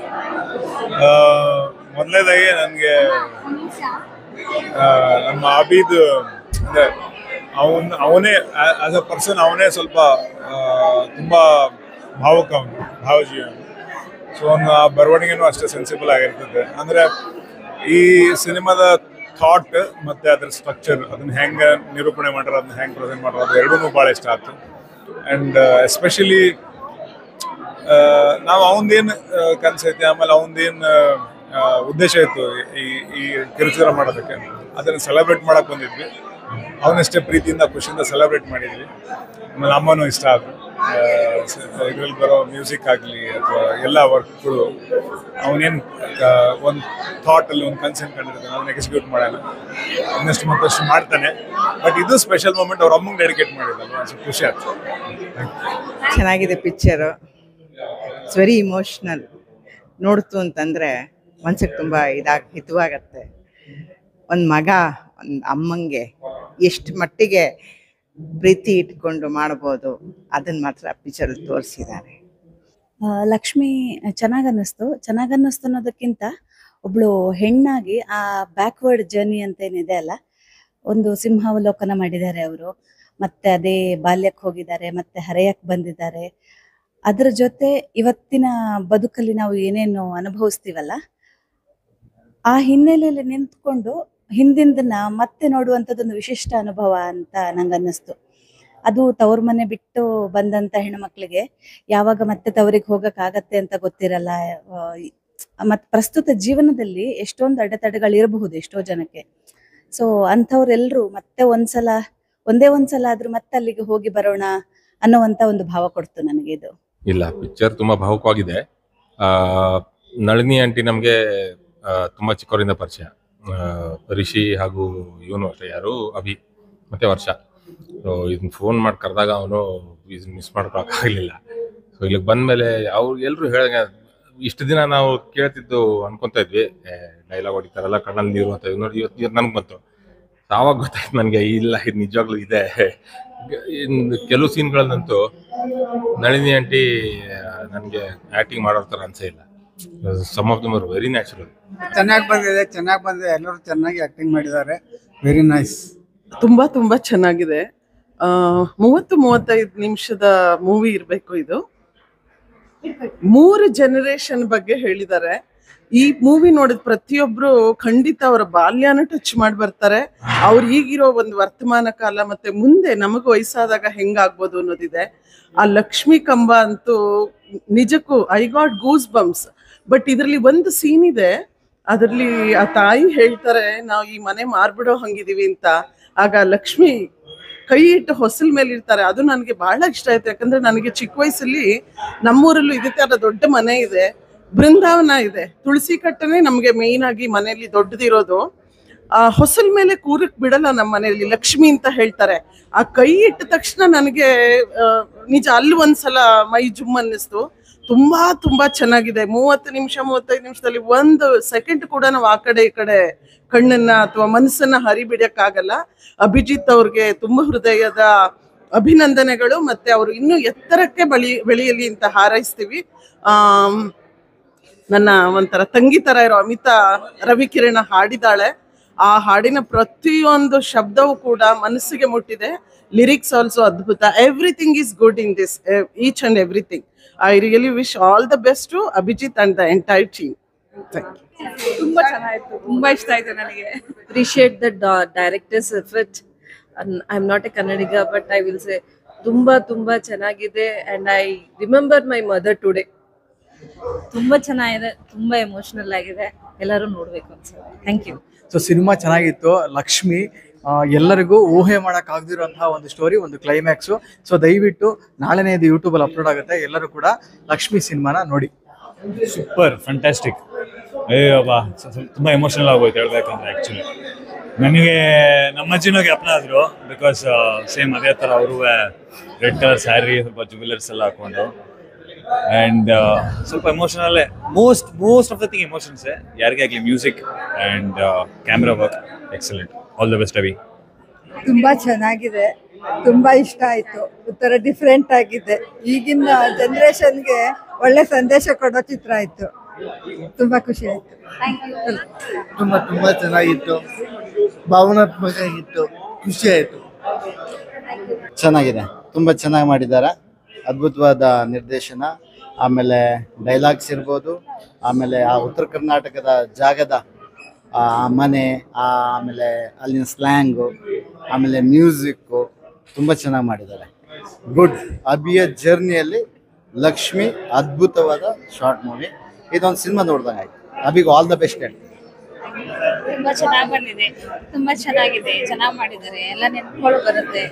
ಮೊದಲನೇದಾಗಿ ನನಗೆ ನಮ್ಮ ಅಬಿದ್ ಅಂದ್ರೆ ಅವನ್ ಅವನೇ ಆಸ್ ಅ ಪರ್ಸನ್ ಅವನೇ ಸ್ವಲ್ಪ ಆ, ತುಂಬಾ ಭಾವುಕ ಅವನು ಭಾವಜೀವಿ ಅವನು ಸೊ ಅವನ ಬರವಣಿಗೆನೂ ಅಷ್ಟೇ ಸೆನ್ಸಿಬಲ್ ಆಗಿರ್ತದೆ ಅಂದ್ರೆ ಈ ಸಿನಿಮಾದ ಥಾಟ್ ಮತ್ತೆ ಅದ್ರ ಸ್ಟ್ರಕ್ಚರ್ ಅದನ್ನ ಹೆಂಗೆ ನಿರೂಪಣೆ ಮಾಡ್ರ ಅದನ್ನ ಹೆಂಗೆ ಪ್ರೆಸೆಂಟ್ ಮಾಡ್ರ ಅದು ಎರಡೂ ಭಾಳ ಇಷ್ಟ ಆಯ್ತು ಆ್ಯಂಡ್ ಎಸ್ಪೆಷಲಿ ನಾವು ಅವಂದೇನು ಕನ್ಸೈತಿ ಆಮೇಲೆ ಅವಂದೇನು ಉದ್ದೇಶ ಇತ್ತು ಈ ಈ ಕಿರುಚಿತ್ರ ಮಾಡೋದಕ್ಕೆ ಅದನ್ನು ಸೆಲೆಬ್ರೇಟ್ ಮಾಡಕ್ ಬಂದಿದ್ವಿ ಅವನಷ್ಟೇ ಪ್ರೀತಿಯಿಂದ ಖುಷಿಯಿಂದ ಸೆಲೆಬ್ರೇಟ್ ಮಾಡಿದ್ವಿ ಆಮೇಲೆ ಅಮ್ಮನೂ ಇಷ್ಟ ಆದ್ರು ಇದ್ರಲ್ಲಿ ಬರೋ ಮ್ಯೂಸಿಕ್ ಆಗಲಿ ಅಥವಾ ಎಲ್ಲ ವರ್ಕ್ಗಳು ಅವನೇನು ಒಂದು ಥಾಟಲ್ಲಿ ಒಂದು ಕನ್ಸೆಂಟ್ ಕಂಡಿರ್ತಾನೆ ಅದನ್ನ ಎಕ್ಸಿಕ್ಯೂಟ್ ಮಾಡೋಣ ಇನ್ನಷ್ಟು ಮತ್ತಷ್ಟು ಮಾಡ್ತಾನೆ ಬಟ್ ಇದು ಸ್ಪೆಷಲ್ ಮೂಮೆಂಟ್ ಅವ್ರ ಅಮ್ಮಂಗೆ ಡೆಡಿಕೇಟ್ ಮಾಡಿದಲ್ವಾ ಸೊ ಖುಷಿ ಆಗ್ತದೆ ಚೆನ್ನಾಗಿದೆ ಪಿಕ್ಚರು ಇಟ್ಸ್ ವೆರಿ ಇಮೋಷ್ನಲ್ ನೋಡ್ತು ಅಂತಂದರೆ ಮನ್ಸಿಗೆ ತುಂಬ ಇದಾಗ ಹಿತವಾಗತ್ತೆ ಒಂದು ಮಗ ಒಂದು ಅಮ್ಮಂಗೆ ಎಷ್ಟು ಮಟ್ಟಿಗೆ ಪ್ರೀತಿ ಇಟ್ಕೊಂಡು ಮಾಡ್ಬೋದು ಅದನ್ನ ಮಾತ್ರ ಪಿಕ್ಚರಲ್ಲಿ ತೋರಿಸಿದ್ದಾರೆ ಆ, ಲಕ್ಷ್ಮಿ ಚೆನ್ನಾಗ್ ಅನ್ನಿಸ್ತು ಚೆನ್ನಾಗ್ ಅನ್ನಿಸ್ತು ಅನ್ನೋದಕ್ಕಿಂತ ಒಬ್ಳು ಹೆಣ್ಣಾಗಿ ಆ ಬ್ಯಾಕ್ವರ್ಡ್ ಜರ್ನಿ ಅಂತ ಏನಿದೆ ಅಲ್ಲ ಒಂದು ಸಿಂಹಾವಲೋಕನ ಮಾಡಿದ್ದಾರೆ ಅವರು ಮತ್ತೆ ಅದೇ ಬಾಲ್ಯಕ್ಕೆ ಹೋಗಿದ್ದಾರೆ ಮತ್ತೆ ಹರೆಯಕ್ಕೆ ಬಂದಿದ್ದಾರೆ ಅದರ ಜೊತೆ ಇವತ್ತಿನ ಬದುಕಲ್ಲಿ ನಾವು ಏನೇನು ಅನುಭವಿಸ್ತೀವಲ್ಲ ಆ ಹಿನ್ನೆಲೆಯಲ್ಲಿ ನಿಂತ್ಕೊಂಡು ಹಿಂದಿಂದನ್ನ ಮತ್ತೆ ನೋಡುವಂಥದ್ದೊಂದು ವಿಶಿಷ್ಟ ಅನುಭವ ಅಂತ ನಂಗೆ ಅನ್ನಿಸ್ತು ಅದು ತವ್ರ ಮನೆ ಬಿಟ್ಟು ಬಂದಂತ ಹೆಣ್ಮಕ್ಳಿಗೆ ಯಾವಾಗ ಮತ್ತೆ ತವರಿಗೆ ಹೋಗಕ್ಕಾಗತ್ತೆ ಅಂತ ಗೊತ್ತಿರಲ್ಲ ಮತ್ತು ಪ್ರಸ್ತುತ ಜೀವನದಲ್ಲಿ ಎಷ್ಟೊಂದು ಅಡೆತಡೆಗಳು ಇರಬಹುದು ಎಷ್ಟೋ ಜನಕ್ಕೆ ಸೊ ಅಂಥವ್ರೆಲ್ಲರೂ ಮತ್ತೆ ಒಂದ್ಸಲ ಒಂದೇ ಒಂದ್ಸಲ ಆದ್ರೂ ಮತ್ತೆ ಅಲ್ಲಿಗೆ ಹೋಗಿ ಬರೋಣ ಅನ್ನೋವಂತ ಒಂದು ಭಾವ ಕೊಡ್ತು ನನಗೆ ಇದು ಇಲ್ಲ ಪಿಕ್ಚರ್ ತುಂಬಾ ಭಾವುಕವಾಗಿದೆ ಆ, ನಳಿನಿ ಆಂಟಿ ನಮಗೆ ತುಂಬಾ ಚಿಕ್ಕವರಿಂದ ಪರಿಚಯ ಆ, ರಿಷಿ ಹಾಗೂ ಇವನು ಅಷ್ಟೇ ಯಾರು ಅಭಿ ಮತ್ತೆ ವರ್ಷ ಸೊ ಇದನ್ನ ಫೋನ್ ಮಾಡಿ ಕರೆದಾಗ ಅವನು ಮಿಸ್ ಮಾಡ್ಕೊಳಕ್ಕಾಗಲಿಲ್ಲ ಸೊ ಇಲ್ಲಿಗೆ ಬಂದ್ಮೇಲೆ ಅವ್ರು ಎಲ್ಲರೂ ಹೇಳಿದಂಗೆ ಇಷ್ಟು ದಿನ ನಾವು ಕೇಳ್ತಿದ್ದು ಅನ್ಕೊಂತ ಇದ್ವಿ ಡೈಲಾಗ್ ಹೊಡಿತಾರಲ್ಲ ಕಣ್ಣಲ್ಲಿ ನೀರು ಅಂತ ಇದ್ ನೋಡಿ ಇವತ್ತು ಇವತ್ತು ನನಗೆ ಬಂತು ಆವಾಗ ಗೊತ್ತಾಯ್ತು ನನಗೆ ಇಲ್ಲ ಇದು ನಿಜವಾಗ್ಲೂ ಇದೆ ಇನ್ನು ಕೆಲವು ಸೀನ್ಗಳನ್ನಂತೂ ನಳಿನಿ ಆಂಟಿ ನನಗೆ ಆಕ್ಟಿಂಗ್ ಮಾಡೋರ್ ಥರ ಅನ್ಸೇ ಇಲ್ಲ some of them are very natural ಚೆನ್ನಾಗಿ ಬಂದಿದೆ ಚೆನ್ನಾಗಿ ಬಂದಿದೆ ಎಲ್ಲರೂ ಚೆನ್ನಾಗಿ ಆಕ್ಟಿಂಗ್ ಮಾಡಿದ್ದಾರೆ ವೆರಿ ನೈಸ್ ತುಂಬಾ ತುಂಬಾ ಚೆನ್ನಾಗಿದೆ ಆ, ಮೂವತ್ತು ಮೂವತ್ತೈದು ನಿಮಿಷದ ಮೂವಿ ಇರಬೇಕು ಇದು ಮೂರು ಜನರೇಷನ್ ಬಗ್ಗೆ ಹೇಳಿದ್ದಾರೆ ಈ ಮೂವಿ ನೋಡಿದ ಪ್ರತಿಯೊಬ್ರು ಖಂಡಿತ ಅವರ ಬಾಲ್ಯನ ಟಚ್ ಮಾಡಿ ಬರ್ತಾರೆ ಅವ್ರು ಈಗಿರೋ ಒಂದು ವರ್ತಮಾನ ಕಾಲ ಮತ್ತೆ ಮುಂದೆ ನಮಗ್ ವಯಸ್ಸಾದಾಗ ಹೆಂಗಾಗ್ಬೋದು ಅನ್ನೋದಿದೆ ಆ ಲಕ್ಷ್ಮಿ ಕಂಬ ಅಂತೂ ನಿಜಕ್ಕೂ I got goose bumps but ಇದರಲ್ಲಿ ಒಂದು ಸೀನ್ ಇದೆ ಅದರಲ್ಲಿ ಆ ತಾಯಿ ಹೇಳ್ತಾರೆ ನಾವು ಈ ಮನೆ ಮಾರ್ಬಿಡೋ ಹಂಗಿದೀವಿ ಅಂತ ಆಗ ಲಕ್ಷ್ಮಿ ಕೈ ಇಟ್ಟು ಹೊಸಲ್ ಮೇಲೆ ಇರ್ತಾರೆ ಅದು ನನಗೆ ಬಹಳ ಇಷ್ಟ ಆಯ್ತು ಯಾಕಂದ್ರೆ ನನಗೆ ಚಿಕ್ಕ ವಯಸ್ಸಲ್ಲಿ ನಮ್ಮೂರಲ್ಲೂ ಇದೇ ತರ ದೊಡ್ಡ ಮನೆ ಇದೆ ಬೃಂದಾವನ ಇದೆ ತುಳಸಿ ಕಟ್ಟನೆ ನಮಗೆ ಮೇಯ್ನ್ ಆಗಿ ಮನೆಯಲ್ಲಿ ದೊಡ್ಡದಿರೋದು ಆ ಹೊಸಲ್ ಮೇಲೆ ಕೂರಕ್ ಬಿಡಲ್ಲ ನಮ್ಮ ಮನೆಯಲ್ಲಿ ಲಕ್ಷ್ಮಿ ಅಂತ ಹೇಳ್ತಾರೆ ಆ ಕೈ ಇಟ್ಟ ತಕ್ಷಣ ನನಗೆ ಆ, ನಿಜ ಅಲ್ಲಿ ಒಂದ್ಸಲ ಮೈ ಜುಮ್ ಅನ್ನಿಸ್ತು ತುಂಬಾ ತುಂಬಾ ಚೆನ್ನಾಗಿದೆ ಮೂವತ್ತು ನಿಮಿಷ ಮೂವತ್ತೈದು ನಿಮಿಷದಲ್ಲಿ ಒಂದು ಸೆಕೆಂಡ್ ಕೂಡ ನಾವು ಆ ಕಡೆ ಈ ಕಡೆ ಕಣ್ಣನ್ನ ಅಥವಾ ಮನಸ್ಸನ್ನ ಹರಿಬಿಡಕ್ಕಾಗಲ್ಲ ಅಭಿಜಿತ್ ಅವ್ರಿಗೆ ತುಂಬಾ ಹೃದಯದ ಅಭಿನಂದನೆಗಳು ಮತ್ತೆ ಅವರು ಇನ್ನೂ ಎತ್ತರಕ್ಕೆ ಬಳಿ ಬೆಳೆಯಲಿ ಅಂತ ಹಾರೈಸ್ತೀವಿ ಆಮ್, ನನ್ನ ಒಂಥರ ತಂಗಿ ತರ ಇರೋ ಅಮಿತಾ ರವಿಕಿರಣ ಹಾಡಿದಾಳೆ ಆ ಹಾಡಿನ ಪ್ರತಿಯೊಂದು ಶಬ್ದವೂ ಕೂಡ ಮನಸ್ಸಿಗೆ ಮುಟ್ಟಿದೆ ಲಿರಿಕ್ಸ್ ಆಲ್ಸೋ ಅದ್ಭುತ everything is good in this each and everything I really wish all the best to Abhijit and the entire team thank you ತುಂಬಾ ಚೆನ್ನಾಗಿತ್ತು ತುಂಬಾ ಇಷ್ಟ ಆಯ್ತು ನನಗೆ appreciate the directors effort I am not a Kannadiga but I will say ತುಂಬಾ ತುಂಬಾ ಚೆನ್ನಾಗಿದೆ and I remember my mother today ತುಂಬಾ ಚೆನ್ನಾಗಿದೆ ತುಂಬಾ ಎಮೋಷನಲ್ ಆಗಿದೆ ಎಲ್ಲರೂ ನೋಡ್ಬೇಕು ಅನ್ಸುತ್ತೆ ಥ್ಯಾಂಕ್ ಯು ಸೊ ಸಿನಿಮಾ ಚೆನ್ನಾಗಿತ್ತು ಲಕ್ಷ್ಮಿ ಆ, ಎಲ್ಲರಿಗೂ ಊಹೆ ಮಾಡಕ್ ಆಗದಿರುವಂತಹ ಒಂದು ಸ್ಟೋರಿ ಒಂದು ಕ್ಲೈಮ್ಯಾಕ್ಸು ಸೊ ದಯವಿಟ್ಟು ನಾಳೆನೇ ಇದು ಯೂಟ್ಯೂಬಲ್ಲಿ ಅಪ್ಲೋಡ್ ಆಗುತ್ತೆ ಎಲ್ಲರೂ ಕೂಡ ಲಕ್ಷ್ಮಿ ಸಿನಿಮಾನ ನೋಡಿ ಸೂಪರ್ ಫ್ಯಾಂಟಾಸ್ಟಿಕ್ ಅಯ್ಯಬ್ಬಾ ತುಂಬ ಎಮೋಷನಲ್ ಆಗೋಯ್ತು ಹೇಳ್ಬೇಕಂದ್ರೆ ಆ್ಯಕ್ಚುಲಿ ನನಗೆ ನಮ್ಮ ಅಜ್ಜಿನೂ ಜ್ಞಾಪನ ಆದರು ಬಿಕಾಸ್ ಸೇಮ್ ಅದೇ ಥರ ಅವರು ರೆಡ್ ಕಲರ್ ಸ್ಯಾರಿ ಸ್ವಲ್ಪ ಜುವೆಲರ್ಸ್ ಎಲ್ಲ ಹಾಕೊಂಡು ಆ್ಯಂಡ್ ಸ್ವಲ್ಪ ಎಮೋಷನಲ್ಲೇ most most of the thing ಎಮೋಷನ್ಸೇ ಯಾರಿಗೇ ಆಗಲಿ music and camera work excellent all the best Avi ತುಂಬಾ ಚೆನ್ನಾಗಿದೆ ತುಂಬಾ ಇಷ್ಟ ಆಯ್ತು ಒಂಥರ ಡಿಫ್ರೆಂಟ್ ಆಗಿದೆ ಈಗಿನ ಜನರೇಷನ್ಗೆ ಒಳ್ಳೆ ಸಂದೇಶ ಕೊಡೋ ಚಿತ್ರ ಆಯ್ತು ತುಂಬಾ ಖುಷಿ ಆಯ್ತು ತುಂಬ ತುಂಬ ಚೆನ್ನಾಗಿತ್ತು ಭಾವನಾತ್ಮಕ ಆಗಿತ್ತು ಖುಷಿ ಆಯಿತು ಚೆನ್ನಾಗಿದೆ ತುಂಬ ಚೆನ್ನಾಗಿ ಮಾಡಿದ್ದಾರೆ ಅದ್ಭುತವಾದ ನಿರ್ದೇಶನ ಆಮೇಲೆ ಡೈಲಾಗ್ಸ್ ಇರ್ಬೋದು ಆಮೇಲೆ ಆ ಉತ್ತರ ಕರ್ನಾಟಕದ ಜಾಗದ ಆ ಮನೆ ಆ ಆಮೇಲೆ ಅಲ್ಲಿನ ಸ್ಲ್ಯಾಂಗು ಆಮೇಲೆ ಮ್ಯೂಸಿಕ್ಕು ತುಂಬ ಚೆನ್ನಾಗಿ ಮಾಡಿದ್ದಾರೆ ಗುಡ್ ಅಭಿಯ ಜರ್ನಿಯಲ್ಲಿ ಲಕ್ಷ್ಮಿ ಅದ್ಭುತವಾದ ಶಾರ್ಟ್ ಮೂವಿ ಇದೊಂದು ಸಿನಿಮಾ ನೋಡ್ದಂಗೆ ಆಯ್ತು ಅಭಿಗೆ ಆಲ್ ದ ಬೆಸ್ಟ್ ಹೇಳ್ತೀನಿ ತುಂಬಾ ಚೆನ್ನಾಗಿ ಬಂದಿದೆ ತುಂಬಾ ಚೆನ್ನಾಗಿದೆ ಚೆನ್ನಾಗಿ ಮಾಡಿದ್ದಾರೆ ಎಲ್ಲ ನೆನಪುಗಳು ಬರುತ್ತೆ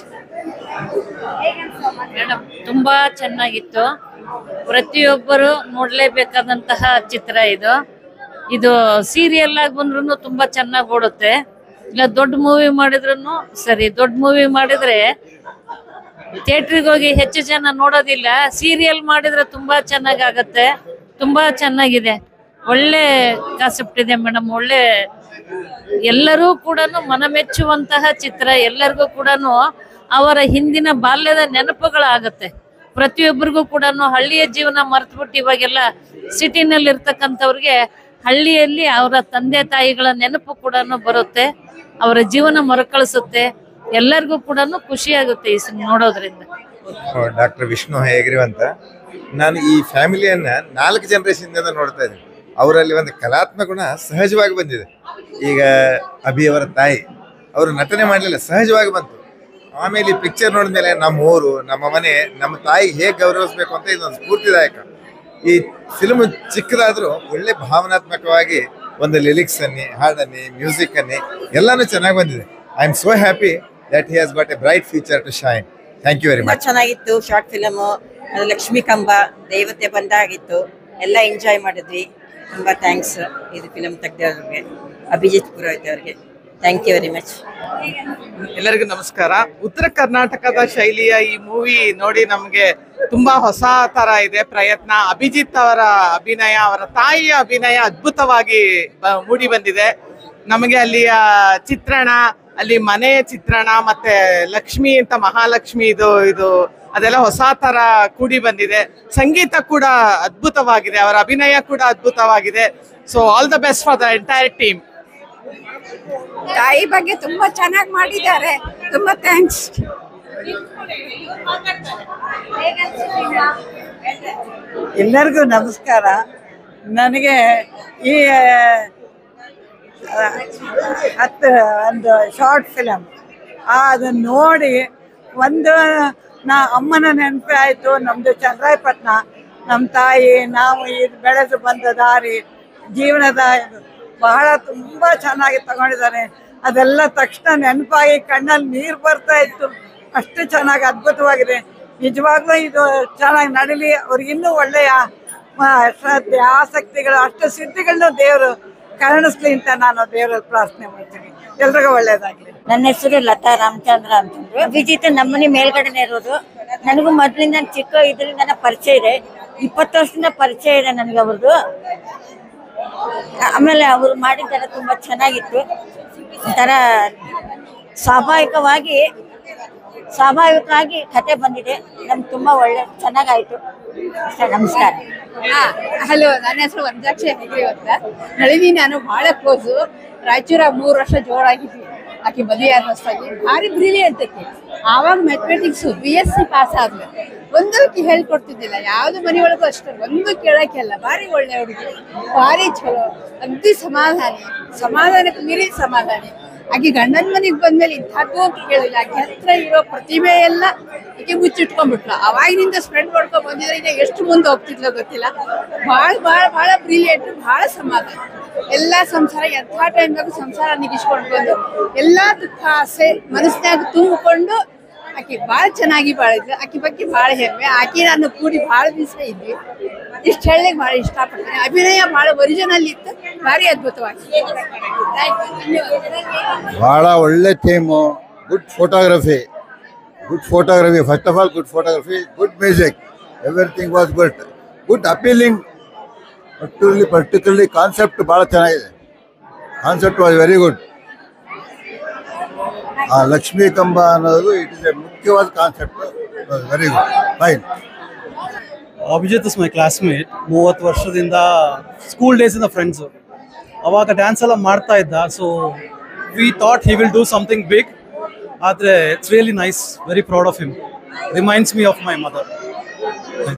ಮೇಡಮ್ ತುಂಬಾ ಚೆನ್ನಾಗಿತ್ತು ಪ್ರತಿಯೊಬ್ಬರು ನೋಡ್ಲೇಬೇಕಾದಂತಹ ಚಿತ್ರ ಇದು ಇದು ಸೀರಿಯಲ್ ಆಗಿ ಬಂದ್ರು ತುಂಬಾ ಚೆನ್ನಾಗಿ ಓಡುತ್ತೆ ಇಲ್ಲ ದೊಡ್ಡ ಮೂವಿ ಮಾಡಿದ್ರು ಸರಿ ದೊಡ್ಡ ಮೂವಿ ಮಾಡಿದ್ರೆ ಥಿಯೇಟ್ರಿಗೆ ಹೋಗಿ ಹೆಚ್ಚು ಜನ ನೋಡೋದಿಲ್ಲ ಸೀರಿಯಲ್ ಮಾಡಿದ್ರೆ ತುಂಬಾ ಚೆನ್ನಾಗಿ ಆಗತ್ತೆ ತುಂಬಾ ಚೆನ್ನಾಗಿದೆ ಒಳ್ಳೆ ಕಾನ್ಸೆಪ್ಟ್ ಇದೆ ಮೇಡಮ್ ಒಳ್ಳೆ ಎಲ್ಲರೂ ಕೂಡ ಮನಮೆಚ್ಚುವಂತಹ ಚಿತ್ರ ಎಲ್ಲರಿಗೂ ಕೂಡ ಅವರ ಹಿಂದಿನ ಬಾಲ್ಯದ ನೆನಪುಗಳಾಗತ್ತೆ ಪ್ರತಿಯೊಬ್ಬರಿಗೂ ಕೂಡ ಹಳ್ಳಿಯ ಜೀವನ ಮರೆತುಬಿಟ್ಟು ಇವಾಗೆಲ್ಲ ಸಿಟಿನಲ್ಲಿ ಇರ್ತಕ್ಕಂಥವ್ರಿಗೆ ಹಳ್ಳಿಯಲ್ಲಿ ಅವರ ತಂದೆ ತಾಯಿಗಳ ನೆನಪು ಕೂಡ ಬರುತ್ತೆ ಅವರ ಜೀವನ ಮರುಕಳಿಸುತ್ತೆ ಎಲ್ಲರಿಗೂ ಕೂಡ ಖುಷಿ ಆಗುತ್ತೆ ಈ ಸಿನಿಮಾ ನೋಡೋದ್ರಿಂದ ಡಾಕ್ಟರ್ ವಿಷ್ಣು ಹೇಗ್ರಿವ್ ಅಂತ ನಾನು ಈ ಫ್ಯಾಮಿಲಿಯನ್ನ ನಾಲ್ಕು ಜನರೇಷನ್ದಿಂದ ನೋಡ್ತಾ ಇದ್ದೀನಿ ಅವರಲ್ಲಿ ಒಂದು ಕಲಾತ್ಮಕ ಗುಣ ಸಹಜವಾಗಿ ಬಂದಿದೆ ಈಗ ಅಭಿ ಅವರ ತಾಯಿ ಅವರು ನಟನೆ ಮಾಡಲಿಲ್ಲ ಸಹಜವಾಗಿ ಬಂತು ಆಮೇಲೆ ಈ ಪಿಕ್ಚರ್ ನೋಡಿದ್ಮೇಲೆ ನಮ್ಮ ಊರು ನಮ್ಮ ಮನೆ ನಮ್ಮ ತಾಯಿಗೆ ಹೇಗೆ ಗೌರವಿಸ್ಬೇಕು ಅಂತ ಇದೊಂದು ಸ್ಫೂರ್ತಿದಾಯಕ ಈ ಫಿಲ್ಮ್ ಚಿಕ್ಕದಾದ್ರೂ ಒಳ್ಳೆ ಭಾವನಾತ್ಮಕವಾಗಿ ಒಂದು ಲಿರಿಕ್ಸ್ ಅನ್ನಿ ಹಾಡನ್ನಿ ಮ್ಯೂಸಿಕ್ ಅನ್ನಿ ಎಲ್ಲಾನು ಚೆನ್ನಾಗಿ ಬಂದಿದೆ I am so happy that he has got a bright future to shine thank you very ತುಂಬಾ ಮಚ್ ಚೆನ್ನಾಗಿತ್ತು ಶಾರ್ಟ್ ಫಿಲಮ್ ಲಕ್ಷ್ಮೀ ಕಂಬ ದೇವತೆ ಬಂದಾಗಿತ್ತು ಎಲ್ಲ ಎಂಜಾಯ್ ಮಾಡಿದ್ವಿ ತುಂಬಾ ಥ್ಯಾಂಕ್ಸ್ ಇದು ಫಿಲಮ್ ತೆಗ್ದವ್ರಿಗೆ ಅಭಿಜಿತ್ ಪುರೋಹಿತ್ ಅವ್ರಿಗೆ ಥ್ಯಾಂಕ್ ಯು ವೆರಿ ಮಚ್ ಎಲ್ಲರಿಗೂ ನಮಸ್ಕಾರ ಉತ್ತರ ಕರ್ನಾಟಕದ ಶೈಲಿಯ ಈ ಮೂವಿ ನೋಡಿ ನಮ್ಗೆ ತುಂಬಾ ಹೊಸ ತರ ಇದೆ ಪ್ರಯತ್ನ ಅಭಿಜಿತ್ ಅವರ ಅಭಿನಯ ಅವರ ತಾಯಿಯ ಅಭಿನಯ ಅದ್ಭುತವಾಗಿ ಬ- ಮೂಡಿ ಬಂದಿದೆ ನಮಗೆ ಅಲ್ಲಿಯ ಚಿತ್ರಣ ಅಲ್ಲಿ ಮನೆಯ ಚಿತ್ರಣ ಮತ್ತೆ ಲಕ್ಷ್ಮಿ ಅಂತ ಮಹಾಲಕ್ಷ್ಮಿ ಇದು ಇದು ಅದೆಲ್ಲ ಹೊಸ ತರ ಕೂಡಿ ಬಂದಿದೆ ಸಂಗೀತ ಕೂಡ ಅದ್ಭುತವಾಗಿದೆ ಅವರ ಅಭಿನಯ ಕೂಡ ಅದ್ಭುತವಾಗಿದೆ so all the best for the entire team ತಾಯಿ ಬಗ್ಗೆ ತುಂಬಾ ಚೆನ್ನಾಗಿ ಮಾಡಿದ್ದಾರೆ ತುಂಬಾ ಥ್ಯಾಂಕ್ಸ್ ಎಲ್ಲರಿಗೂ ನಮಸ್ಕಾರ ನನಗೆ ಈ ಆ, ಹತ್ತು ಒಂದು ಶಾರ್ಟ್ ಫಿಲಮ್ ಅದನ್ನು ನೋಡಿ ಒಂದು ನಾ ಅಮ್ಮನ ನೆನಪೇ ಆಯಿತು ನಮ್ಮದು ಚಂದ್ರಾಯಪಟ್ಟಣ ನಮ್ಮ ತಾಯಿ ನಾವು ಇದು ಬೆಳೆದು ಬಂದ ದಾರಿ ಜೀವನದ ಇದು ಬಹಳ ತುಂಬ ಚೆನ್ನಾಗಿ ತಗೊಂಡಿದ್ದಾರೆ ಅದೆಲ್ಲ ತಕ್ಷಣ ನೆನಪಾಗಿ ಕಣ್ಣಲ್ಲಿ ನೀರು ಬರ್ತಾ ಇತ್ತು ಅಷ್ಟು ಚೆನ್ನಾಗಿ ಅದ್ಭುತವಾಗಿದೆ ನಿಜವಾಗ್ಲೂ ಇದು ಚೆನ್ನಾಗಿ ನಡೀಲಿ ಅವ್ರಿಗೆ ಇನ್ನೂ ಒಳ್ಳೆಯ ಆ, ಶ್ರದ್ಧೆ ಆಸಕ್ತಿಗಳು ಅಷ್ಟು ಸಿದ್ಧಿಗಳನ್ನ ದೇವರು ಕರುಣಿಸ್ಲಿ ಅಂತ ನಾನು ದೇವರಲ್ಲಿ ಪ್ರಾರ್ಥನೆ ಮಾಡ್ತೀನಿ ಎಲ್ರಿಗೂ ಒಳ್ಳೇದಾಗ್ಲಿ ನನ್ನ ಹೆಸರು ಲತಾ ರಾಮಚಂದ್ರ ಅಂತಂದ್ರು ಅಭಿಜಿತ್ ನಮ್ಮನೆ ಮೇಲ್ಗಡೆನೆ ಇರೋದು ನನಗೂ ಮೊದ್ಲಿಂದ ಚಿಕ್ಕ ಇದರಿಂದ ಪರಿಚಯ ಇದೆ ಇಪ್ಪತ್ತು ವರ್ಷದಿಂದ ಪರಿಚಯ ಇದೆ ನನಗೆ ಅವ್ರದ್ದು ಆಮೇಲೆ ಅವರು ಮಾಡಿದ್ದೆಲ್ಲ ತುಂಬಾ ಚೆನ್ನಾಗಿತ್ತು ಒಂಥರ ಸ್ವಾಭಾವಿಕವಾಗಿ ಸ್ವಾಭಾವಿಕವಾಗಿ ಕತೆ ಬಂದಿದೆ ನಮ್ಗೆ ತುಂಬಾ ಒಳ್ಳೆ ಚೆನ್ನಾಗಾಯ್ತು ಅಷ್ಟೇ ನಮಸ್ಕಾರ ಹಲೋ ನನ್ನ ಹೆಸರು ವನಜಾಕ್ಷಿ ಹೆಗ್ರಿ ಅಂತ ನಳಿನಿ ನಾನು ಬಹಳ ಕ್ಲೋಸು ರಾಯಚೂರಾಗ ಮೂರು ವರ್ಷ ಜೋರಾಗಿದ್ವಿ ಆಕೆ ಮದುವೆ ಆದ ಹೊಸ್ದಾಗಿ ಭಾರಿ ಬ್ರಿಲಿಯಂಟ್ ಆಕೆ ಆವಾಗ mathematics B S C pass ಆದ್ಮೇಲೆ ಒಂದಕ್ಕೆ ಹೇಳ್ಕೊಡ್ತಿದ್ದಿಲ್ಲ ಯಾವ್ದು ಮನೆಯೊಳಗೂ ಅಷ್ಟೇ ಒಂದು ಕೇಳಕ್ಕೆ ಅಲ್ಲ ಭಾರಿ ಒಳ್ಳೆ ಹುಡುಗಿ ಭಾರಿ ಚಲೋ ಅಗ್ದಿ ಸಮಾಧಾನಿ ಸಮಾಧಾನಕ್ಕೆ ಮೀರಿ ಸಮಾಧಾನಿ ಆಕೆ ಗಂಡನ ಮನೆಗೆ ಬಂದ್ಮೇಲೆ ಇಂಥದ್ದು ಅಂತ ಕೇಳಿಲ್ಲ ಆಕೆ ಹತ್ರ ಇರೋ ಪ್ರತಿಭೆ ಎಲ್ಲ ಆಕೆ ಮುಚ್ಚಿಟ್ಕೊಂಡ್ಬಿಟ್ಲು ಅವಾಗಿನಿಂದ ಸ್ಪ್ರೆಡ್ ಮಾಡ್ಕೊಂಡ್ ಬಂದಿದ್ರೆ ಈಗ ಎಷ್ಟು ಮುಂದೆ ಹೋಗ್ತಿದ್ಲೋ ಗೊತ್ತಿಲ್ಲ ಭಾಳ ಭಾಳ ಭಾಳ ಬ್ರಿಲಿಯಂಟ್ ಭಾಳ ಸಮಾಧಾನ ಎಲ್ಲ ಸಂಸಾರ ಎಂಥ ಟೈಮ್ನಾಗೂ ಸಂಸಾರ ನಿಗಿಸ್ಕೊಂಡು ಬಂದು ಎಲ್ಲಾ ದುಃಖ ಆಸೆ ಮನಸ್ಸಿನಾಗ ತುಂಬಿಕೊಂಡು ಆಕೆ ಭಾಳ ಚೆನ್ನಾಗಿ ಬಾಳಿದ್ಲು ಆಕೆ ಬಗ್ಗೆ ಭಾಳ ಹೆಮ್ಮೆ ಆಕೆ ನಾನು ಕೂಡಿ ಭಾಳ ದಿವಸ ಇದ್ವಿ ಇಷ್ಟು ಹೇಳಲಿಕ್ಕೆ ಭಾಳ ಇಷ್ಟಪಡ್ತೇನೆ ಅಭಿನಯ ಭಾಳ ಒರಿಜಿನಲ್ ಇತ್ತು ಭಾರಿ ಅದ್ಭುತವಾಗಿ ಬಹಳ ಒಳ್ಳೆ theme good photography good photography first of all good photography good music everything was good good appealing particularly particularly concept ಭಾಳ ಚೆನ್ನಾಗಿದೆ ಕಾನ್ಸೆಪ್ಟ್ ವಾಸ್ ವೆರಿ ಗುಡ್ ಆ ಲಕ್ಷ್ಮೀ ಕಂಬ ಅನ್ನೋದು ಇಟ್ ಇಸ್ ಎ ಮುಖ್ಯವಾದ concept very good fine Abhijit is my classmate ಮೂವತ್ತು ವರ್ಷದಿಂದ school ಡೇಸಿಂದ friends ಅವಾಗ dance ಎಲ್ಲ ಮಾಡ್ತಾ ಇದ್ದ so we thought he will do something big ಆದರೆ it's really nice very proud of him reminds me of my mother